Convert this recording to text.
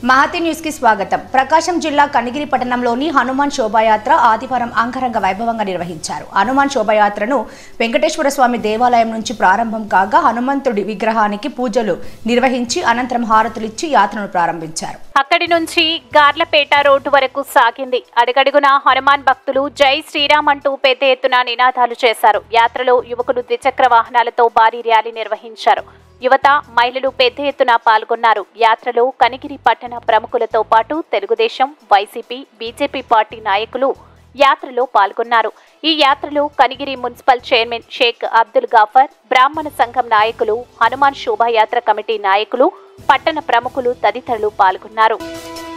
Mahathi news కి స్వాగతం ప్రకాశం జిల్లా కనిగిరి పట్టణంలోని హనుమాన్ శోభాయాత్ర ఆదివారం అంగరంగ వైభవంగా నిర్వహించారు హనుమాన్ శోభాయాత్రను వెంకటేశ్వర స్వామి దేవాలయం నుంచి ప్రారంభం కాగా హనుమంతుడి విగ్రహానికి పూజలు నిర్వహించి అనంతరం హారతులిచ్చి యాత్రను ప్రారంభించారు అక్కడి నుంచి గార్లపేట రోడ్డు వరకు సాగింది అడుగడుగున హనుమాన్ భక్తులు జై శ్రీరామ్ అంటూ పెద్ద ఎత్తున నినాదాలు చేశారు యాత్రలో యువకులు ద్విచక్ర వాహనాలతో భారీ ర్యాలీ నిర్వహించారు యువత మహిళలు పెద్ద ఎత్తున పాల్గొన్నారు యాత్రలో కనిగిరి పట్టణ ప్రముఖులతో పాటు తెలుగుదేశం వైసీపీ బీజేపీ పార్టీ నాయకులు యాత్రలో పాల్గొన్నారు ఈ యాత్రలో కనిగిరి మున్సిపల్ చైర్మన్ షేక్ అబ్దుల్ గాఫర్ బ్రాహ్మణ సంఘం నాయకులు హనుమాన్ శోభాయాత్ర కమిటీ నాయకులు పట్టణ ప్రముఖులు తదితరులు పాల్గొన్నారు